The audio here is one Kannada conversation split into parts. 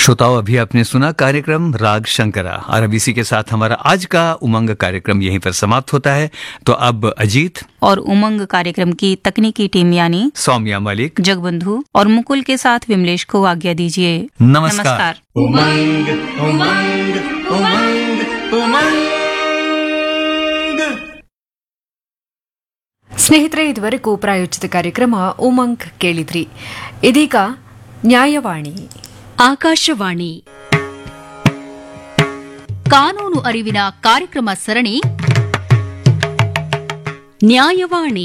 श्रोताओं अभी आपने सुना कार्यक्रम राग शंकरा और अब इसी के साथ हमारा आज का उमंग कार्यक्रम यहीं पर समाप्त होता है तो अब अजीत और उमंग कार्यक्रम की तकनीकी टीम यानी सौम्या मलिक जगबंधु और मुकुल के साथ विमलेश को आज्ञा दीजिए नमस्कार। उमंग उमंग उमंग उमंग ಸ್ನೇಹಿತರೆ ಇದುವರೆಗೂ ಪ್ರಾಯೋಜಿತ ಕಾರ್ಯಕ್ರಮ ಉಮಂಗ್ ಕೇಳಿದ್ರಿ ಇದೀಗ ನ್ಯಾಯವಾಣಿ ಆಕಾಶವಾಣಿ ಕಾನೂನು ಅರಿವಿನ ಕಾರ್ಯಕ್ರಮ ಸರಣಿ ನ್ಯಾಯವಾಣಿ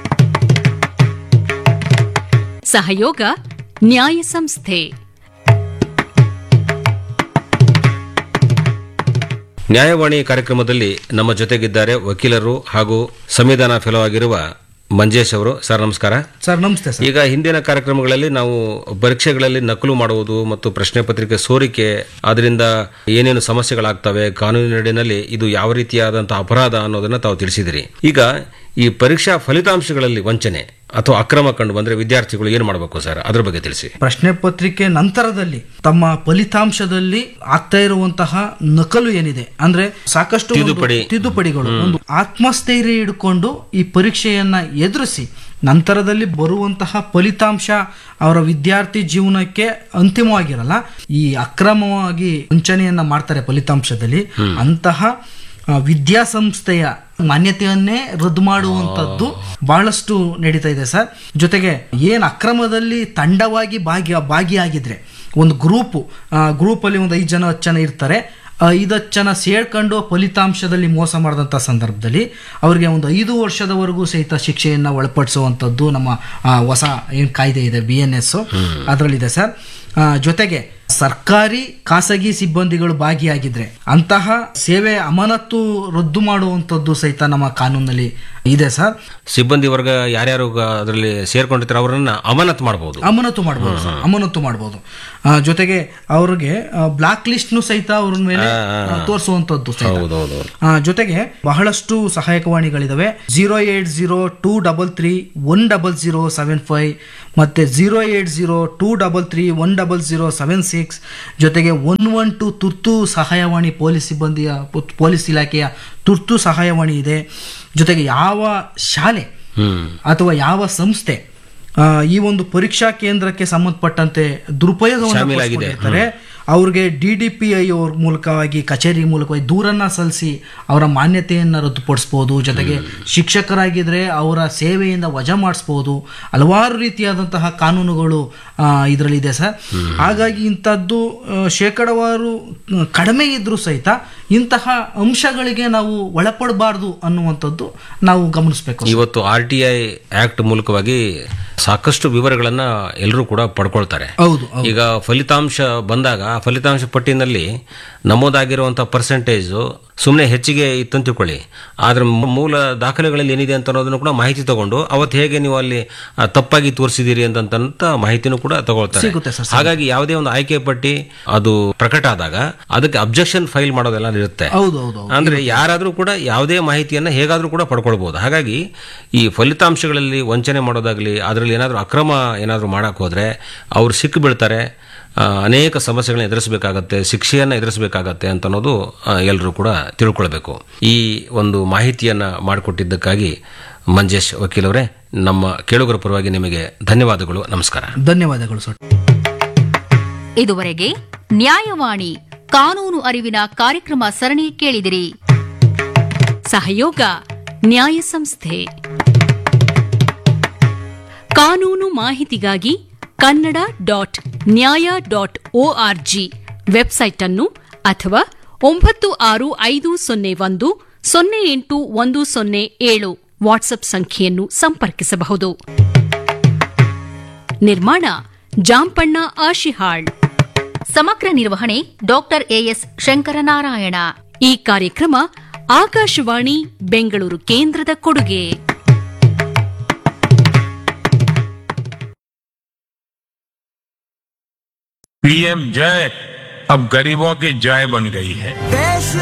ಸಹಯೋಗ ನ್ಯಾಯ ಸಂಸ್ಥೆ ನ್ಯಾಯವಾಣಿ ಕಾರ್ಯಕ್ರಮದಲ್ಲಿ ನಮ್ಮ ಜೊತೆಗಿದ್ದಾರೆ ವಕೀಲರು ಹಾಗೂ ಸಂವಿಧಾನ ಫೆಲೋ ಆಗಿರುವ ಮಂಜೇಶ್ ಅವರು ಸರ್ ನಮಸ್ಕಾರ ಸರ್ ನಮಸ್ತೆ ಸರ್ ಈಗ ಹಿಂದಿನ ಕಾರ್ಯಕ್ರಮಗಳಲ್ಲಿ ನಾವು ಪರೀಕ್ಷೆಗಳಲ್ಲಿ ನಕಲು ಮಾಡುವುದು ಮತ್ತು ಪ್ರಶ್ನೆ ಪತ್ರಿಕೆ ಸೋರಿಕೆ ಅದರಿಂದ ಏನೇನು ಸಮಸ್ಯೆಗಳಾಗ್ತವೆ ಕಾನೂನಿನಡಿನಲ್ಲಿ ಇದು ಯಾವ ರೀತಿಯಾದಂತಹ ಅಪರಾಧ ಅನ್ನೋದನ್ನ ತಾವು ತಿಳಿಸಿದಿರಿ ಈಗ ಈ ಪರೀಕ್ಷಾ ಫಲಿತಾಂಶಗಳಲ್ಲಿ ವಂಚನೆ ಅಥವಾ ಅಕ್ರಮ ಕಂಡು ಬಂದ್ರೆ ವಿದ್ಯಾರ್ಥಿಗಳು ಏನು ಮಾಡಬೇಕು ಸರ್ ಅದ್ರ ಬಗ್ಗೆ ತಿಳಿಸಿ ಪ್ರಶ್ನೆ ಪತ್ರಿಕೆ ನಂತರದಲ್ಲಿ ತಮ್ಮ ಫಲಿತಾಂಶದಲ್ಲಿ ಆಗ್ತಾ ಇರುವಂತಹ ನಕಲು ಏನಿದೆ ಅಂದ್ರೆ ಸಾಕಷ್ಟು ಒಂದು ತಿದ್ದುಪಡಿ. ತಿದ್ದುಪಡಿಗಳು ಒಂದು ಆತ್ಮಸ್ಥೈರ್ಯ ಹಿಡ್ಕೊಂಡು ಈ ಪರೀಕ್ಷೆಯನ್ನ ಎದುರಿಸಿ ನಂತರದಲ್ಲಿ ಬರುವಂತಹ ಫಲಿತಾಂಶ ಅವರ ವಿದ್ಯಾರ್ಥಿ ಜೀವನಕ್ಕೆ ಅಂತಿಮವಾಗಿರಲ್ಲ ಈ ಅಕ್ರಮವಾಗಿ ವಂಚನೆಯನ್ನ ಮಾಡ್ತಾರೆ ಫಲಿತಾಂಶದಲ್ಲಿ ಅಂತಹ ಆ, ವಿದ್ಯಾಸಂಸ್ಥೆಯ ಮಾನ್ಯತೆಯನ್ನೇ ರದ್ದು ಮಾಡುವಂತದ್ದು ಬಹಳಷ್ಟು ನಡೀತಾ ಇದೆ ಸರ್ ಜೊತೆಗೆ ಏನ್ ಅಕ್ರಮದಲ್ಲಿ ತಂಡವಾಗಿ ಭಾಗಿ ಭಾಗಿಯಾಗಿದ್ರೆ ಒಂದು ಗ್ರೂಪು ಗ್ರೂಪಲ್ಲಿ ಒಂದು ಐದು ಜನ ಹತ್ತು ಜನ ಇರ್ತಾರೆ ಐದತ್ತು ಜನ ಸೇರ್ಕೊಂಡು ಫಲಿತಾಂಶದಲ್ಲಿ ಮೋಸ ಮಾಡಿದಂಥ ಸಂದರ್ಭದಲ್ಲಿ ಅವರಿಗೆ ಒಂದು ಐದು ವರ್ಷದವರೆಗೂ ಸಹಿತ ಶಿಕ್ಷೆಯನ್ನು ಒಳಪಡಿಸುವಂಥದ್ದು ನಮ್ಮ ಆ, ಹೊಸ ಏನು ಕಾಯ್ದೆ ಇದೆ ಬಿ ಎನ್ ಎಸ್ ಅದರಲ್ಲಿದೆ ಸರ್ ಆ, ಜೊತೆಗೆ ಸರ್ಕಾರಿ ಖಾಸಗಿ ಸಿಬ್ಬಂದಿಗಳು ಭಾಗಿಯಾಗಿದ್ರೆ ಅಂತಹ ಸೇವೆ ಅಮಾನತು ರದ್ದು ಮಾಡುವಂಥದ್ದು ಸಹಿತ ನಮ್ಮ ಕಾನೂನಲ್ಲಿ ಇದೆ ಸರ್ ಸಿಬ್ಬಂದಿ ವರ್ಗ ಯಾರ್ಯಾರು ಅದರಲ್ಲಿ ಸೇರ್ಕೊಂಡಿರ್ತಾರೆ ಅವರನ್ನ ಅಮಾನತ್ ಮಾಡಬಹುದು ಅಮಾನತು ಮಾಡ್ಬೋದು ಸರ್ ಅಮಾನತು ಮಾಡ್ಬೋದು ಆ, ಜೊತೆಗೆ ಅವ್ರಿಗೆ ಬ್ಲಾಕ್ ಲಿಸ್ಟ್ನು ಸಹಿತ ಅವ್ರ ಮೇಲೆ ತೋರಿಸುವಂಥದ್ದು ಸಹಿತ ಹೌದೌದು ಆ, ಜೊತೆಗೆ ಬಹಳಷ್ಟು ಸಹಾಯಕವಾಣಿಗಳಿದಾವೆ zero eight zero two double three one double zero seven five ಮತ್ತೆ zero eight zero two double three one double zero seven six ಜೊತೆಗೆ ಒನ್ ಒನ್ ಟು ತುರ್ತು ಸಹಾಯವಾಣಿ ಪೊಲೀಸ್ ಸಿಬ್ಬಂದಿಯ ಪುತ್- ಪೊಲೀಸ್ ಇಲಾಖೆಯ ತುರ್ತು ಸಹಾಯವಾಣಿ ಇದೆ ಜೊತೆಗೆ ಯಾವ ಶಾಲೆ ಹ್ಮ್ ಅಥವಾ ಯಾವ ಸಂಸ್ಥೆ ಆ, ಈ ಒಂದು ಪರೀಕ್ಷಾ ಕೇಂದ್ರಕ್ಕೆ ಸಂಬಂಧಪಟ್ಟಂತೆ ದುರುಪಯೋಗವನ್ನು ಶಾಮೀಲಾಗಿದೆ. ಪಡಿಸ್ಕೊಂಡಿರ್ತಾರೆ ಅವ್ರಿಗೆ ಡಿ ಡಿ ಪಿ ಐ ಅವ್ರ ಮೂಲಕವಾಗಿ ಕಚೇರಿ ಮೂಲಕವಾಗಿ ದೂರನ್ನ ಸಲ್ಲಿಸಿ ಅವರ ಮಾನ್ಯತೆಯನ್ನು ರದ್ದುಪಡಿಸ್ಬೋದು ಜೊತೆಗೆ ಶಿಕ್ಷಕರಾಗಿದ್ರೆ ಅವರ ಸೇವೆಯಿಂದ ವಜಾ ಮಾಡಿಸ್ಬೋದು ಹಲವಾರು ರೀತಿಯಾದಂತಹ ಕಾನೂನುಗಳು ಇದರಲ್ಲಿದೆ ಸರ್ ಹಾಗಾಗಿ ಇಂಥದ್ದು ಆ, ಶೇಕಡವಾರು ಆ, ಕಡಿಮೆ ಇದ್ರೂ ಸಹಿತ ಇಂತಹ ಅಂಶಗಳಿಗೆ ನಾವು ಒಳಪಡಬಾರ್ದು ಅನ್ನುವಂಥದ್ದು ನಾವು ಗಮನಿಸಬೇಕು ಇವತ್ತು ಆರ್ ಟಿ ಐ ಆಕ್ಟ್ ಮೂಲಕವಾಗಿ ಸಾಕಷ್ಟು ವಿವರಗಳನ್ನ ಎಲ್ಲರೂ ಕೂಡ ಪಡ್ಕೊಳ್ತಾರೆ ಹೌದು ಹೌದು. ಈಗ ಫಲಿತಾಂಶ ಬಂದಾಗ ಆ ಫಲಿತಾಂಶ ಪಟ್ಟಿನಲ್ಲಿ ನಮೂದಾಗಿರುವಂತಹ ಪರ್ಸೆಂಟೇಜ್ ಸುಮ್ಮನೆ ಹೆಚ್ಚಿಗೆ ಇತ್ತು ಅಂತ ತಿಳ್ಕೊಳ್ಳಿ ಆದ್ರೆ ಮೂ- ಮೂಲ ದಾಖಲೆಗಳಲ್ಲಿ ಏನಿದೆ ಅಂತ ಅನ್ನೋದನ್ನು ಕೂಡ ಮಾಹಿತಿ ತಗೊಂಡು ಅವತ್ತು ಹೇಗೆ ನೀವು ಅಲ್ಲಿ ಆ, ತಪ್ಪಾಗಿ ತೋರಿಸಿದ್ದೀರಿ ಅಂತಂತ ಮಾಹಿತಿನೂ ಕೂಡ ತಗೊಳ್ತಾರೆ ಸಿಗುತ್ತೆ ಸರ್, ಹಾಗಾಗಿ ಯಾವುದೇ ಒಂದು ಆಯ್ಕೆ ಪಟ್ಟಿ ಅದು ಪ್ರಕಟ ಆದಾಗ ಅದಕ್ಕೆ ಅಬ್ಜೆಕ್ಷನ್ ಫೈಲ್ ಮಾಡೋದೆಲ್ಲ ಇರುತ್ತೆ ಹೌದು ಹೌದು ಹೌದು. ಅಂದ್ರೆ ಯಾರಾದ್ರೂ ಕೂಡ ಯಾವುದೇ ಮಾಹಿತಿಯನ್ನ ಹೇಗಾದ್ರೂ ಕೂಡ ಪಡ್ಕೊಳ್ಬಹುದು ಹಾಗಾಗಿ ಈ ಫಲಿತಾಂಶಗಳಲ್ಲಿ ವಂಚನೆ ಮಾಡೋದಾಗ್ಲಿ ಅದರಲ್ಲಿ ಏನಾದರೂ ಅಕ್ರಮ ಏನಾದರೂ ಮಾಡಕ್ ಹೋದ್ರೆ ಅವ್ರು ಸಿಕ್ಕು ಬೀಳ್ತಾರೆ ಆ, ಅನೇಕ ಸಮಸ್ಯೆಗಳನ್ನ ಎದುರಿಸಬೇಕಾಗತ್ತೆ ಶಿಕ್ಷೆಯನ್ನ ಎದುರಿಸಬೇಕಾಗತ್ತೆ ಅಂತ ಅನ್ನೋದು ಎಲ್ಲರೂ ಕೂಡ ತಿಳ್ಕೊಳ್ಬೇಕು ಈ ಒಂದು ಮಾಹಿತಿಯನ್ನ ಮಾಡಿಕೊಟ್ಟಿದ್ದಕ್ಕಾಗಿ ಮಂಜೇಶ್ ವಕೀಲವರೇ ನಮ್ಮ ಕೇಳುಗರ ಪರವಾಗಿ ನಿಮಗೆ ಧನ್ಯವಾದಗಳು ನಮಸ್ಕಾರ ಧನ್ಯವಾದಗಳು ಸರ್ ಇದುವರೆಗೆ ನ್ಯಾಯವಾಣಿ ಕಾನೂನು ಅರಿವಿನ ಕಾರ್ಯಕ್ರಮ ಸರಣಿ ಕೇಳಿದಿರಿ ಸಹಯೋಗ ನ್ಯಾಯ ಸಂಸ್ಥೆ ಕಾನೂನು ಮಾಹಿತಿಗಾಗಿ Kannada dot Nyaya dot O R G website ಅನ್ನು ಅಥವಾ ಒಂಬತ್ತು ಆರು ಐದು ಸೊನ್ನೆ ಒಂದು ಸೊನ್ನೆ ಎಂಟು ಒಂದು ಸೊನ್ನೆ ಏಳು ವಾಟ್ಸ್ಆಪ್ ಸಂಖ್ಯೆಯನ್ನು ಸಂಪರ್ಕಿಸಬಹುದು ನಿರ್ಮಾಣ ಜಾಂಪಣ್ಣ ಆಶಿಹಾಳ್ ಸಮಗ್ರ ನಿರ್ವಹಣೆ ಡಾಕ್ಟರ್ ಎಎಸ್ ಶಂಕರನಾರಾಯಣ ಈ ಕಾರ್ಯಕ್ರಮ ಆಕಾಶವಾಣಿ ಬೆಂಗಳೂರು ಕೇಂದ್ರದ ಕೊಡುಗೆ पीएम जय अब गरीबों की जय बन गई है देश